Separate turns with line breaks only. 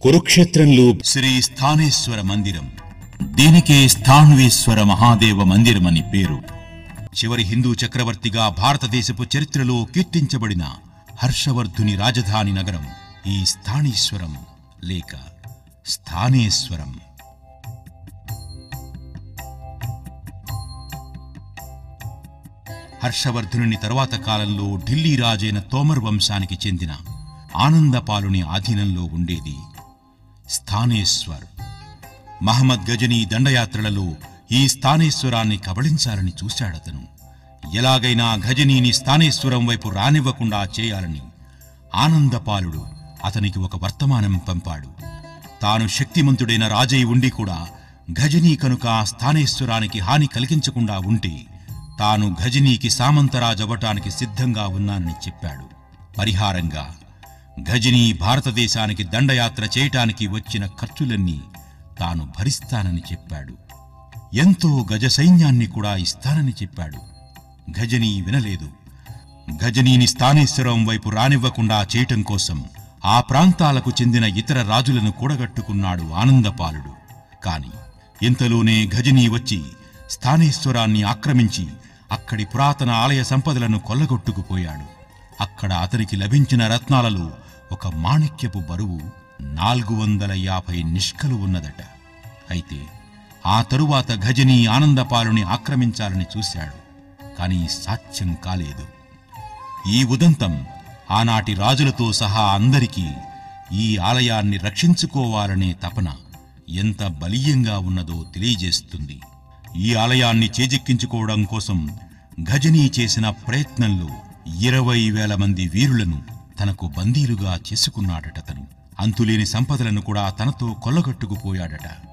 కురుక్షేత్రంలో
శ్రీ స్థానేశ్వర మందిరం దీనికే స్థాణువేశ్వర మహాదేవ మందిరం అని పేరు చివరి హిందూ చక్రవర్తిగా భారతదేశపు చరిత్రలో కీర్తించబడిన హర్షవర్ధుని రాజధాని నగరం ఈ స్థానేశ్వరం లేక స్థానేశ్వరం హర్షవర్ధనుని తరువాత కాలంలో ఢిల్లీ రాజైన తోమర్ వంశానికి చెందిన ఆనందపాలుని ఆధీనంలో ఉండేది స్థానేశ్వర్ మహమ్మద్ గజనీ దండయాత్రలలో ఈ స్థానేశ్వరాన్ని కబళించాలని చూశాడతను ఎలాగైనా గజనీని స్థానేశ్వరం వైపు రానివ్వకుండా చేయాలని ఆనందపాలుడు అతనికి ఒక వర్తమానం పంపాడు తాను శక్తిమంతుడైన రాజై ఉండి కూడా గజనీ కనుక ఆ స్థానేశ్వరానికి హాని కలిగించకుండా ఉంటే తాను గజనీకి సామంతరాజవ్వటానికి సిద్ధంగా ఉన్నానని చెప్పాడు పరిహారంగా గజనీ భారతదేశానికి దండయాత్ర చేయటానికి వచ్చిన ఖర్చులన్నీ తాను భరిస్తానని చెప్పాడు ఎంతో గజ సైన్యాన్ని కూడా ఇస్తానని చెప్పాడు గజనీ వినలేదు గజనీని స్థానేశ్వరం వైపు రానివ్వకుండా చేయటం కోసం ఆ ప్రాంతాలకు చెందిన ఇతర రాజులను కూడగట్టుకున్నాడు ఆనందపాలుడు కాని ఇంతలోనే గజనీ వచ్చి స్థానేశ్వరాన్ని ఆక్రమించి అక్కడి పురాతన ఆలయ సంపదలను కొల్లగొట్టుకుపోయాడు అక్కడ అతనికి లభించిన రత్నాలలో ఒక మాణిక్యపు బరువు నాలుగు వందల యాభై నిష్కలు ఉన్నదట అయితే ఆ తరువాత గజనీ ఆనందపాలుని ఆక్రమించాలని చూశాడు కాని సాధ్యం కాలేదు ఈ ఉదంతం ఆనాటి రాజులతో సహా అందరికీ ఈ ఆలయాన్ని రక్షించుకోవాలనే తపన ఎంత బలీయంగా ఉన్నదో తెలియజేస్తుంది ఈ ఆలయాన్ని చేజిక్కించుకోవడం కోసం గజనీ చేసిన ప్రయత్నంలో ఇరవై వేల మంది వీరులను తనకు బందీలుగా చేసుకున్నాడటతను అంతులేని సంపదలను కూడా తనతో కొల్లగొట్టుకుపోయాడట